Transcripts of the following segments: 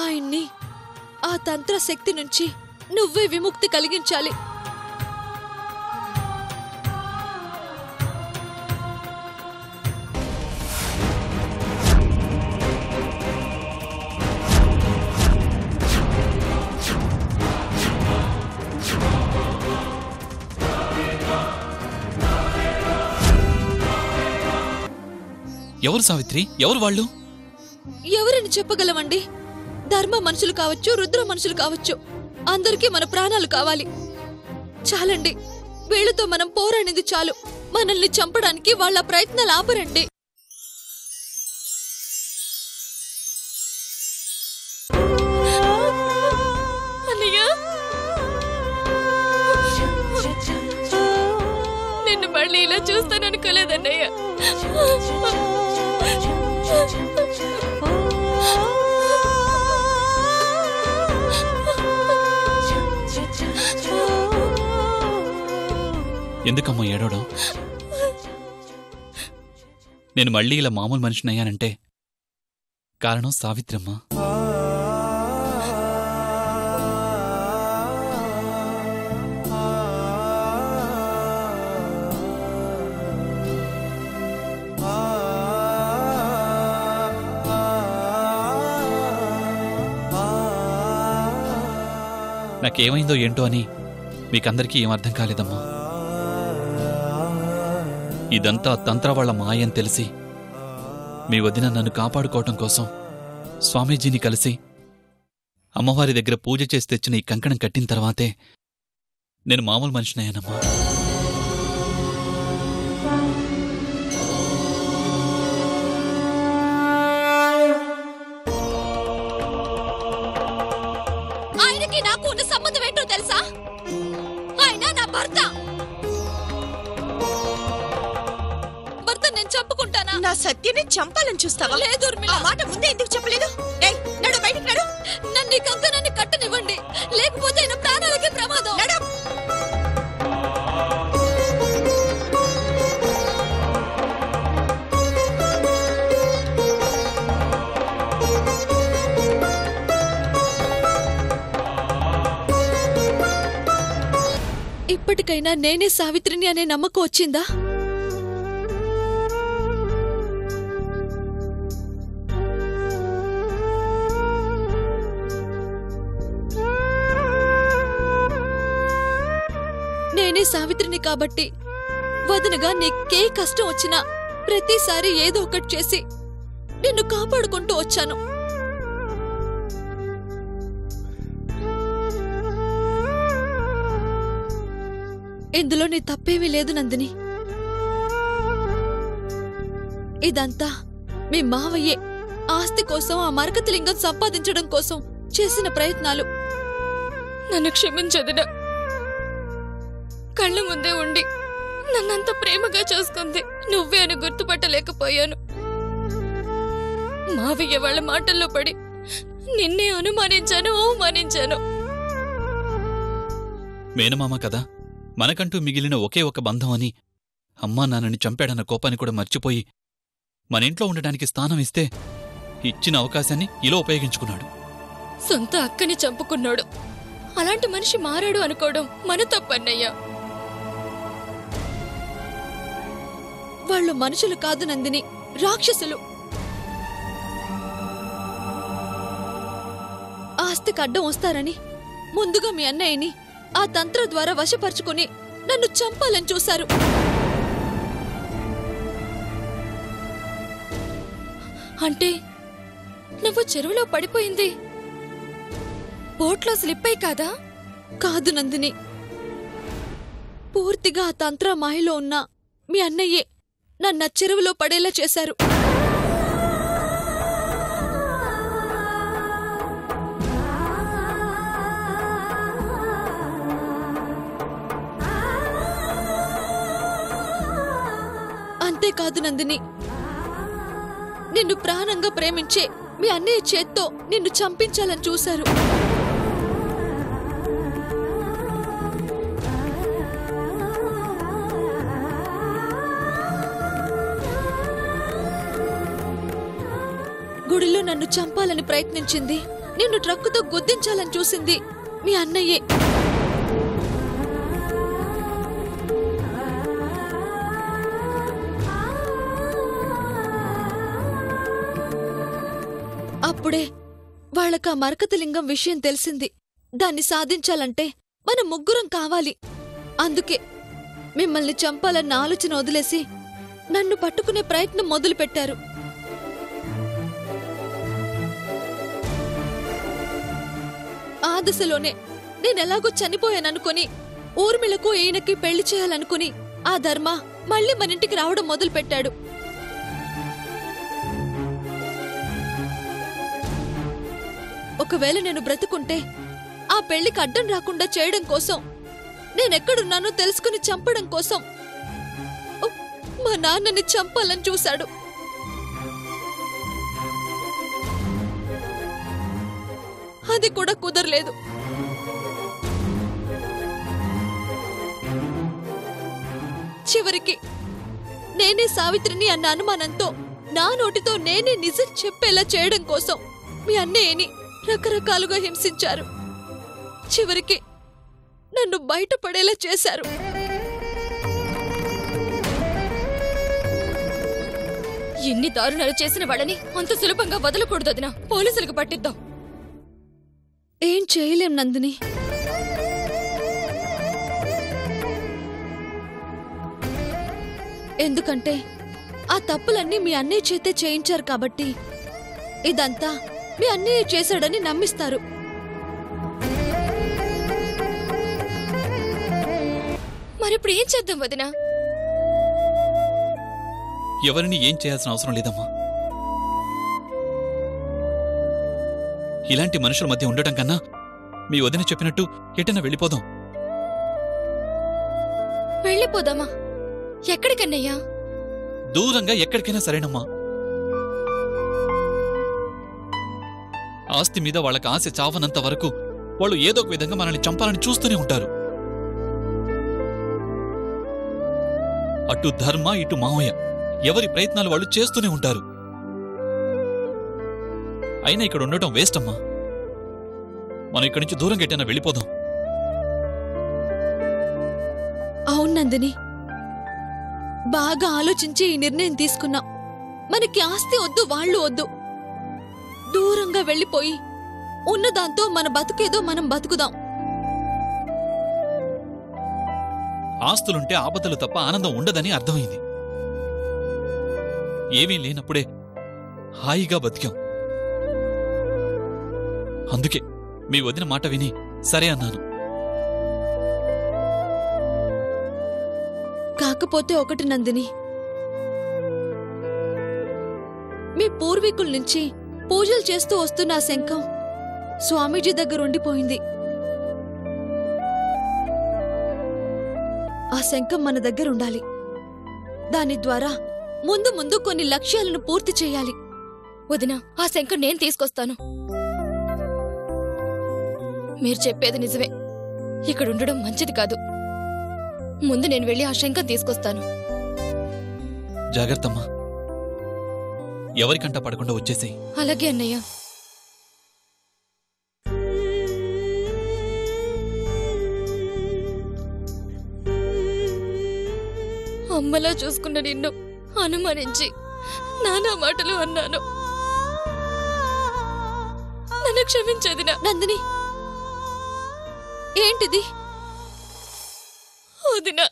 ఆయన్ని ఆ తంత్ర శక్తి నుంచి నువ్వే విముక్తి కలిగించాలి ఎవరు సావిత్రి ఎవరు వాళ్ళు ఎవరని చెప్పగలమండి ధర్మ మనుషులు కావచ్చు రుద్ర మనుషులు కావచ్చు అందరికీ మన ప్రాణాలు కావాలి చాలండి వీళ్ళతో మనం పోరాడింది చాలు మనల్ని చంపడానికి వాళ్ళ ప్రయత్నాలు ఆపరండి అన్నయ్య నిన్ను మళ్ళీ ఇలా చూస్తాను అనుకోలేదన్నయ్య ఎందుకమ్మా ఏడవడం నేను మళ్ళీ ఇలా మామూలు మనిషిని అయ్యానంటే కారణం సావిత్రమ్మ నాకేమైందో ఏంటో అని మీకందరికీ ఏం అర్థం కాలేదమ్మా ఇదంతా తంత్ర వాళ్ళ మాయని తెలిసి మీ వదిన నన్ను కాపాడుకోవటం కోసం స్వామీజీని కలిసి అమ్మవారి దగ్గర పూజ చేసి తెచ్చిన ఈ కంకణం కట్టిన తర్వాతే నేను మామూలు మనిషినయ్యానమ్మా ఆయనకి నాకు ఉన్న సంబంధం ఏంటో తెలుసా ఆయన నా భర్త భర్త నేను చంపుకుంటానా నా సత్యని చంపాలని చూస్తావా లేదు ఉర్మిళ. ఆ మాట ముందే ఎందుకు చెప్పలేదు ఏయ్ నడు బయటికి నడు నన్ను ఈ కంకణాన్ని కట్టనివ్వండి లేకపోతే ఆయన ప్రాణాలకి ప్రమాదం నడు ఇప్పటికైనా నేనే సావిత్రిని అనే నమ్మకం వచ్చిందా నేనే సావిత్రిని కాబట్టి వదనగా నీకే కష్టం వచ్చినా ప్రతిసారి ఏదో ఒకటి చేసి నిన్ను కాపాడుకుంటూ వచ్చాను ఇందులో నీ తప్పేమీ లేదు నందిని ఇదంతా మీ మావయ్యే ఆస్తి కోసం ఆ మరకతలింగం సంపాదించడం కోసం చేసిన ప్రయత్నాలు నన్ను క్షమించదున కళ్ళ ముందే ఉండి నన్నంత ప్రేమగా చూసుకుంది నువ్వే అని గుర్తుపట్టలేకపోయాను మావయ్య వాళ్ళ మాటల్లో పడి నిన్నే అనుమానించాను అవమానించాను మేనమామ కదా మనకంటూ మిగిలిన ఒకే ఒక బంధం అని అమ్మా నాన్నని చంపాడన్న కోపాన్ని కూడా మర్చిపోయి మన ఇంట్లో ఉండడానికి స్థానం ఇస్తే ఇచ్చిన అవకాశాన్ని ఇలా ఉపయోగించుకున్నాడు సొంత అక్కని చంపుకున్నాడు అలాంటి మనిషి మారాడు అనుకోవడం మన తప్పన్నయ్యా వాళ్ళు మనుషులు కాదు నందిని రాక్షసులు ఆస్తికి అడ్డం వస్తారని ముందుగా మీ అన్నయ్యని ఆ తంత్ర ద్వారా వశపరుచుకుని నన్ను చంపాలని చూశారు అంటే నువ్వు చెరువులో పడిపోయింది బోట్లో స్లిప్ అయి కాదా కాదు నందిని పూర్తిగా ఆ తంత్ర మాయలో ఉన్న మీ అన్నయ్యే నన్ను ఆ చెరువులో పడేలా చేశారు అంతేకాదు నందిని నిన్ను ప్రాణంగా ప్రేమించే మీ అన్నయ్య చేత్తో నిన్ను చంపించాలని చూశారు గుడిలో నన్ను చంపాలని ప్రయత్నించింది నిన్ను ట్రక్కుతో గుద్దించాలని చూసింది మీ అన్నయ్యే అప్పుడే వాళ్ళకా మరకతలింగం విషయం తెలిసింది దాన్ని సాధించాలంటే మన ముగ్గురం కావాలి అందుకే మిమ్మల్ని చంపాలన్న ఆలోచన వదిలేసి నన్ను పట్టుకునే ప్రయత్నం మొదలుపెట్టారు ఆ దశలోనే నేనెలాగో చనిపోయాననుకుని ఊర్మిళకు ఈయనకి పెళ్లి చేయాలనుకుని ఆ ధర్మ మళ్ళీ మన ఇంటికి రావడం మొదలుపెట్టాడు ఒకవేళ నేను బ్రతుకుంటే ఆ పెళ్లికి అడ్డం రాకుండా చేయడం కోసం నేనెక్కడున్నానో తెలుసుకుని చంపడం కోసం ఉ, మా నాన్నని చంపాలని చూశాడు అది కూడా కుదరలేదు చివరికి నేనే సావిత్రిని అన్న అనుమానంతో నా నోటితో నేనే నిజం చెప్పేలా చేయడం కోసం మీ అన్నయ్యని రకరకాలుగా హింసించారు చివరికి నన్ను బయటపడేలా చేశారు ఎన్ని దారుణాలు చేసిన వాళ్ళని అంత సులభంగా వదలకూడదు వదినా పోలీసులకు పట్టిద్దాం ఏం చేయలేం నందిని ఎందుకంటే ఆ తప్పులన్నీ మీ అన్నయ్య చేతే చేయించారు కాబట్టి ఇదంతా మీ అన్నయ్య చేశాడని నమ్మిస్తారు మరిప్పుడు ఏం చేద్దాం వదినా ఎవరిని ఏం చేయాల్సిన అవసరం లేదమ్మా ఇలాంటి మనుషుల మధ్య ఉండటం కన్నా మీ వదిన చెప్పినట్టు ఎటైనా వెళ్ళిపోదాం వెళ్ళిపోదామా ఎక్కడికన్నయ్యా దూరంగా ఎక్కడికైనా సరేనమ్మా ఆస్తి మీద వాళ్ళకి ఆశ చావనంత వరకు వాళ్ళు ఏదో ఒక విధంగా మనల్ని చంపాలని చూస్తూనే ఉంటారు అటు ధర్మ ఇటు మావయ్య ఎవరి ప్రయత్నాలు వాళ్ళు చేస్తూనే ఉంటారు అయినా ఇక్కడ ఉండటం వేస్ట్ అమ్మా మనం ఇక్కడి నుంచి దూరం ఎటైనా వెళ్ళిపోదాం అవును నందిని బాగా ఆలోచించి ఈ నిర్ణయం తీసుకున్నాం మనకి ఆస్తి వద్దు వాళ్ళు వద్దు దూరంగా వెళ్ళిపోయి ఉన్నదాంతో మన బతుకేదో మనం బతుకుదాం ఆస్తులుంటే ఆపదలు తప్ప ఆనందం ఉండదని అర్థమైంది ఏమీ లేనప్పుడే హాయిగా బతికాం అందుకే మీ వదిన మాట విని సరే అన్నాను కాకపోతే ఒకటి నందిని మీ పూర్వీకుల నుంచి పూజలు చేస్తూ వస్తున్న ఆ శంఖం స్వామీజీ దగ్గర ఉండిపోయింది ఆ శంఖం మన దగ్గర ఉండాలి దాని ద్వారా ముందు ముందు కొన్ని లక్ష్యాలను పూర్తి చేయాలి వదినా ఆ శంఖం నేను తీసుకొస్తాను మీరు చెప్పేది నిజమే ఇక్కడ ఉండడం మంచిది కాదు ముందు నేను వెళ్ళి ఆ శంఖం తీసుకొస్తాను జాగ్రత్తమ్మా ఎవరికంట పడకుండా వచ్చేసేయ్ అలాగే అన్నయ్య అమ్మలా చూసుకున్న నిన్ను అనుమానించి నానా మాటలు అన్నాను నన్ను క్షమించదినా నందిని ఏంటిది వదినా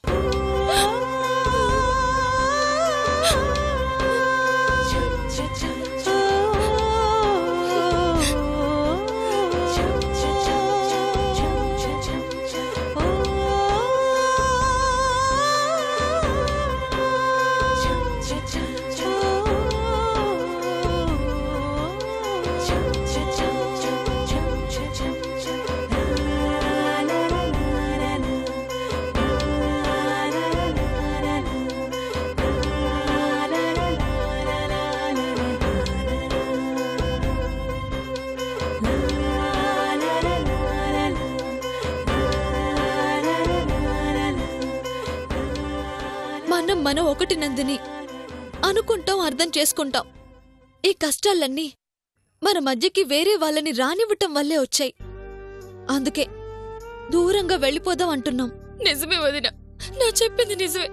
మనం మనం ఒకటి నందిని అనుకుంటాం అర్థం చేసుకుంటాం ఈ కష్టాలన్నీ మన మధ్యకి వేరే వాళ్ళని రానివ్వటం వల్లే వచ్చాయి అందుకే దూరంగా వెళ్ళిపోదాం అంటున్నాం నిజమే వదిన నా చెప్పింది నిజమే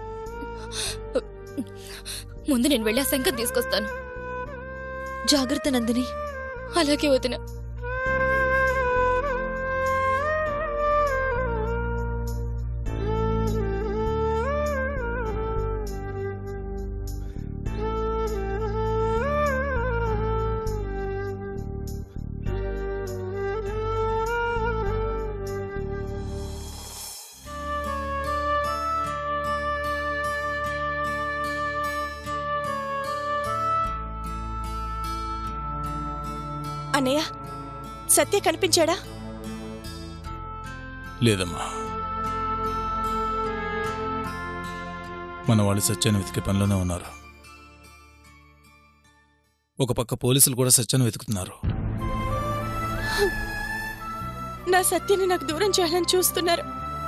ముందు నేను వెళ్ళి ఆ శంఖం తీసుకొస్తాను జాగ్రత్త నందిని అలాగే వదిన అన్నయ్య సత్య కనిపించాడా లేదమ్మా మన వాళ్ళు సత్యాన్ని వెతికే పనిలోనే ఉన్నారు ఒక పక్క పోలీసులు కూడా సత్యాన్ని వెతుకుతున్నారు నా సత్యని నాకు దూరం చేయాలని చూస్తున్నారు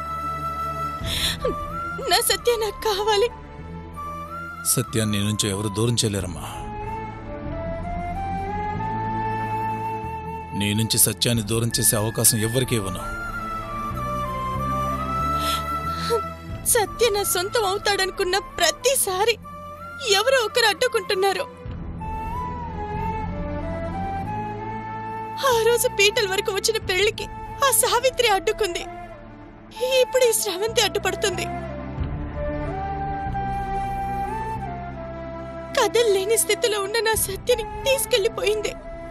నా సత్య నాకు కావాలి సత్యాన్ని నీ నుంచి ఎవరు దూరం చేయలేరమ్మా నీ నుంచి సత్యాన్ని దూరం చేసే అవకాశం ఎవ్వరికీ ఇవ్వను సత్య నా సొంతం అవుతాడనుకున్న ప్రతిసారి ఎవరో ఒకరు అడ్డుకుంటున్నారు ఆ రోజు పీటల వరకు వచ్చిన పెళ్లికి ఆ సావిత్రి అడ్డుకుంది ఇప్పుడు ఈ శ్రవంతి అడ్డుపడుతుంది కదల్లేని స్థితిలో ఉన్న నా సత్యని తీసుకెళ్లిపోయింది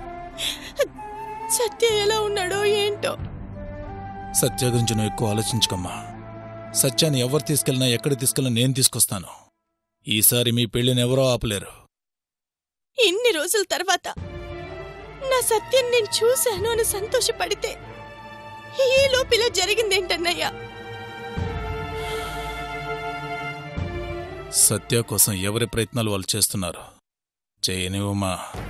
సత్య ఎలా ఉన్నాడో ఏంటో సత్య గురించి నువ్వు ఎక్కువ ఆలోచించుకమ్మా సత్యాన్ని ఎవరు తీసుకెళ్ళినా ఎక్కడ తీసుకెళ్ళినా నేను తీసుకొస్తాను ఈసారి మీ పెళ్లిని ఎవరో ఆపలేరు ఇన్ని రోజుల తర్వాత నా సత్యం నేను చూశాను అని సంతోషపడితే ఈ లోపిల జరిగిందేంటన్నయ్యా సత్య కోసం ఎవరి ప్రయత్నాలు వాళ్ళు చేస్తున్నారు చేయనివమ్మా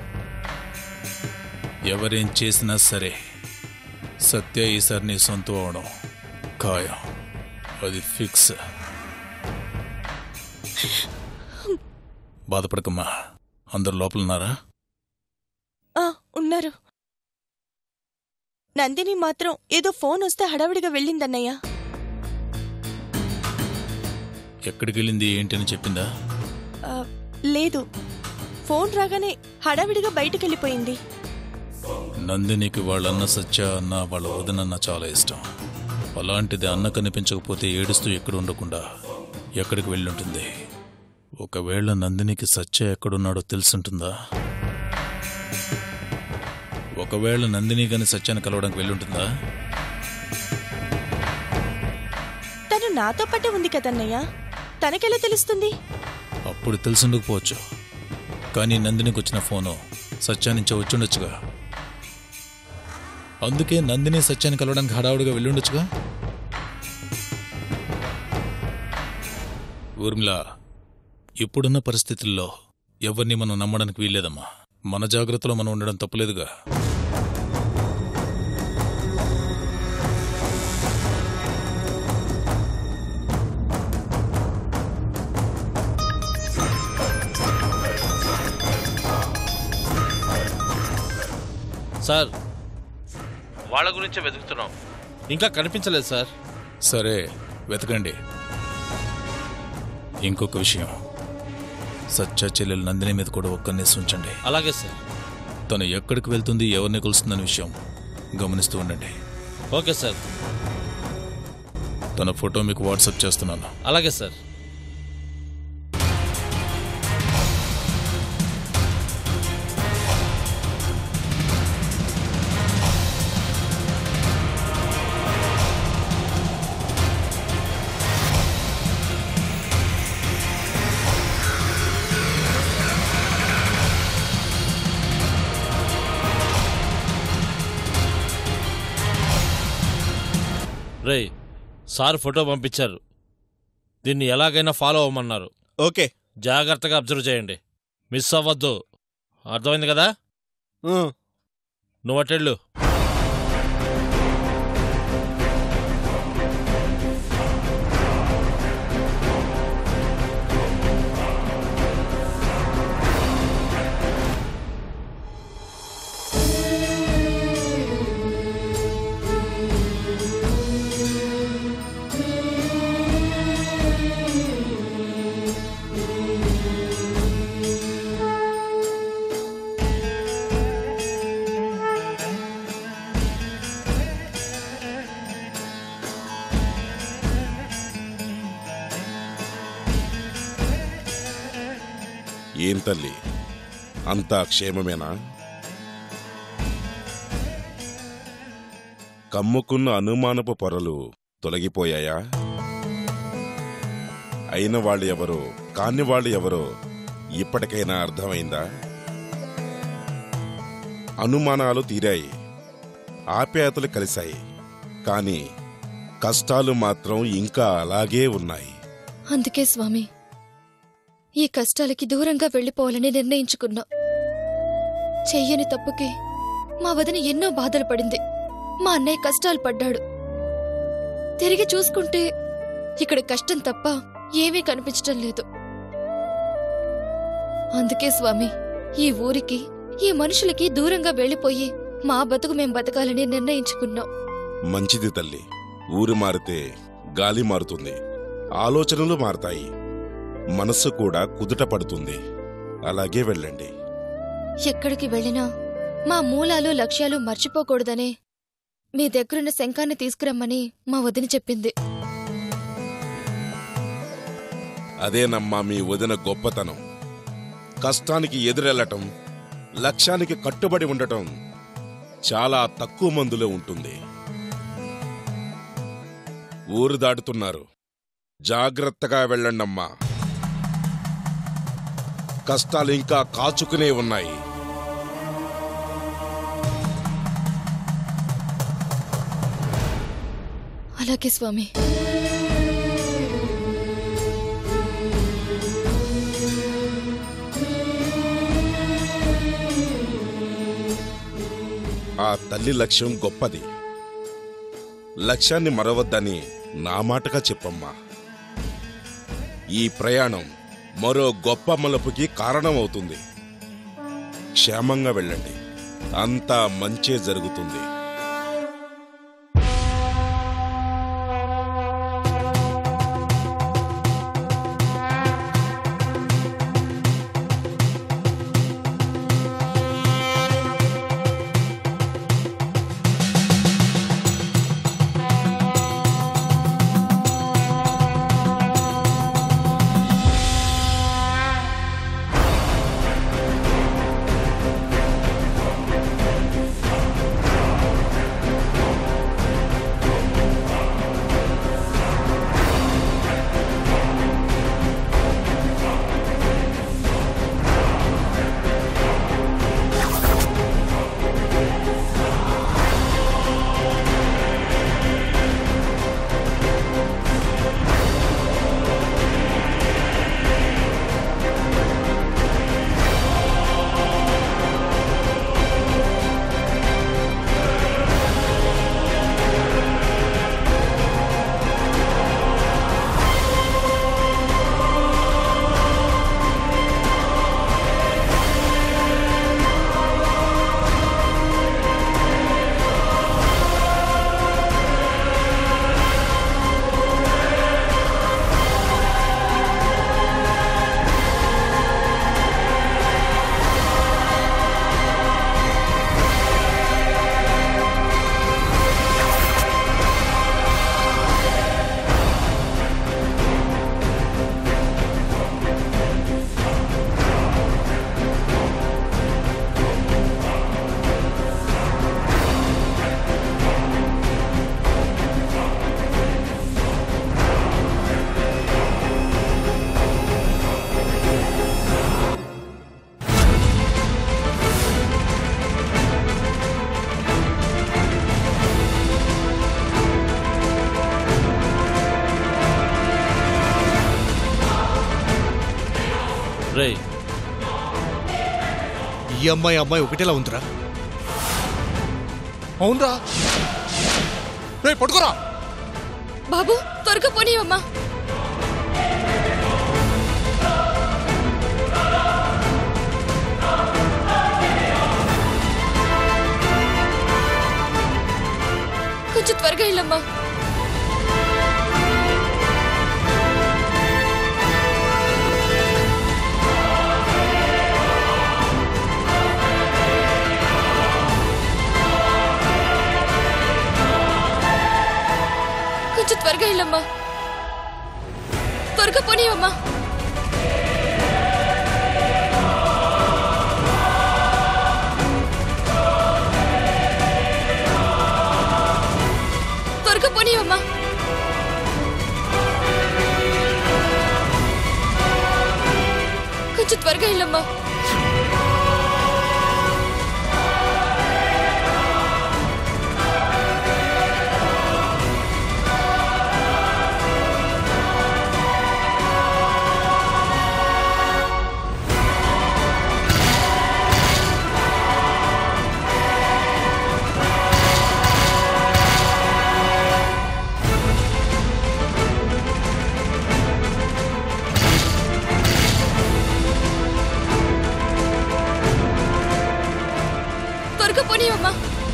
ఎవరేం చేసినా సరే సత్య ఈసారి నీ సొంతం అవడం ఖాయం అది ఫిక్స్ బాధపడకమ్మా అందరు లోపలున్నారా ఆ ఉన్నారు నందిని మాత్రం ఏదో ఫోన్ వస్తే హడావిడిగా వెళ్ళిందన్నయ్య ఎక్కడికి వెళ్ళింది ఏంటని చెప్పిందా ఆ, లేదు ఫోన్ రాగానే హడావిడిగా బయటకెళ్ళిపోయింది నందినికి వాళ్ళన్న సత్య అన్న వాళ్ళ వదనన్న చాలా ఇష్టం అలాంటిది అన్న కనిపించకపోతే ఏడుస్తూ ఎక్కడ ఉండకుండా ఎక్కడికి వెళ్ళుంటుంది ఒకవేళ నందినికి సత్య ఎక్కడున్నాడో తెలుసుంటుందా ఒకవేళ నందిని గాని సత్యాన్ని కలవడానికి వెళ్ళుంటుందా తను నాతో పాటే ఉంది కదన్నయ్య తనకెలా తెలుస్తుంది అప్పుడు తెలుసుండకపోవచ్చు కానీ నందినికి వచ్చిన ఫోను సత్యా నుంచే వచ్చుండొచ్చుగా అందుకే నందిని సత్యాన్ని కలవడానికి హడావుడిగా వెళ్ళుండొచ్చుగా ఊర్మిళ ఇప్పుడున్న పరిస్థితుల్లో ఎవరిని మనం నమ్మడానికి వీల్లేదమ్మా మన జాగ్రత్తలో మనం ఉండడం తప్పులేదుగా సార్ వాళ్ళ గురించే వెతుకుతున్నాం ఇంకా కనిపించలేదు సార్ సరే వెతకండి ఇంకొక విషయం సత్య చెల్లెలు నందిని మీద కూడా ఒక్కరినేసి ఉంచండి అలాగే సార్ తను ఎక్కడికి వెళ్తుంది ఎవరిని కలుస్తుందనే విషయం గమనిస్తూ ఉండండి ఓకే సార్ తన ఫోటో మీకు వాట్సాప్ చేస్తున్నాను అలాగే సార్ రేయ్ సార్ ఫోటో పంపించారు దీన్ని ఎలాగైనా ఫాలో అవ్వమన్నారు ఓకే జాగ్రత్తగా అబ్జర్వ్ చేయండి మిస్ అవ్వద్దు అర్థమైంది కదా ఉమ్. నువ్వు అటెళ్ళు ఏం తల్లి అంతా క్షేమమేనా కమ్ముకున్న అనుమానపు పొరలు తొలగిపోయాయా అయిన వాళ్ళు ఎవరో కాని వాళ్ళు ఎవరో ఇప్పటికైనా అర్థమైందా అనుమానాలు తీరాయి ఆప్యాయతలు కలిశాయి కానీ కష్టాలు మాత్రం ఇంకా అలాగే ఉన్నాయి అందుకే స్వామి ఈ కష్టాలకి దూరంగా వెళ్ళిపోవాలని నిర్ణయించుకున్నా చెయ్యని తప్పుకి మా వదిన ఎన్నో బాధలు పడింది మా అన్నయ్య కష్టాలు పడ్డాడు తిరిగి చూసుకుంటే ఇక్కడ కష్టం తప్ప ఏమీ కనిపించటం లేదు అందుకే స్వామి ఈ ఊరికి ఈ మనుషులకి దూరంగా వెళ్ళిపోయి మా బతుకు మేం బతకాలని నిర్ణయించుకున్నాం మంచిది తల్లి ఊరు మారితే గాలి మారుతుంది ఆలోచనలు మారతాయి మనస్సు కూడా కుదుట పడుతుంది అలాగే వెళ్ళండి ఎక్కడికి వెళ్ళినా మా మూలాలు లక్ష్యాలు మర్చిపోకూడదనే మీ దగ్గరున్న శంఖాన్ని తీసుకురమ్మని మా వదిన చెప్పింది అదేనమ్మా మీ వదిన గొప్పతనం కష్టానికి ఎదురెళ్లటం లక్ష్యానికి కట్టుబడి ఉండటం చాలా తక్కువ మందిలో ఉంటుంది ఊరు దాటుతున్నారు జాగ్రత్తగా వెళ్ళండమ్మా కష్టాలు ఇంకా కాచుకునే ఉన్నాయి అలాగే స్వామి ఆ తల్లి లక్ష్యం గొప్పది లక్ష్యాన్ని మరవద్దని నా మాటగా చెప్పమ్మా ఈ ప్రయాణం మరో గొప్ప మలుపుకి కారణమవుతుంది క్షేమంగా వెళ్ళండి అంతా మంచే జరుగుతుంది రేయ్ ఈ అమ్మాయి అమ్మాయి ఒకటేలా ఉందిరా అవునరా రే పట్టుకోరా బాబు త్వరగా పోనీయమ్మా కొంచెం త్వరగా వెళ్ళమ్మా కొంచెం త్వరగా వెళ్ళమ్మా త్వరగా పోనీయమ్మా పోనీవమ్మా కొంచెం త్వరగా వెళ్ళమ్మా త్వరగా పోనీవమ్మా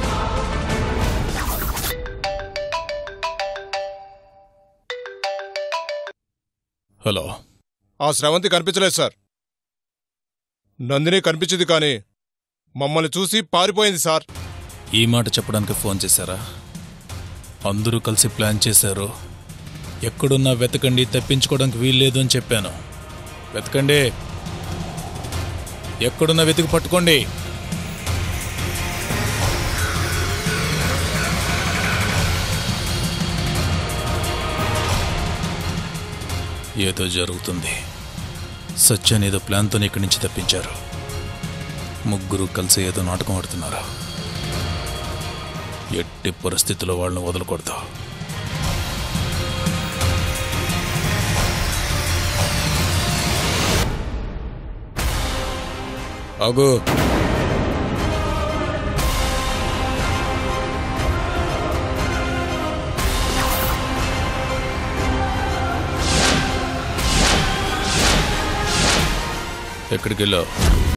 హలో ఆ స్రవంతి కనిపించలేదు సార్ నందిని కనిపించింది కానీ మమ్మల్ని చూసి పారిపోయింది సార్ ఈ మాట చెప్పడానికి ఫోన్ చేశారా అందరూ కలిసి ప్లాన్ చేశారు ఎక్కడున్నా వెతకండి తప్పించుకోవడానికి వీల్లేదు అని చెప్పాను వెతకండి ఎక్కడున్నా వెతికి పట్టుకోండి ఏదో జరుగుతుంది సత్యాన్ని ఏదో ప్లాన్తో ఇక్కడి నుంచి తప్పించారు ముగ్గురు కలిసి ఏదో నాటకం ఆడుతున్నారు ఎట్టి పరిస్థితుల్లో వాళ్ళని వదలకూడదు అగు ఎక్కడికి వెళ్ళావు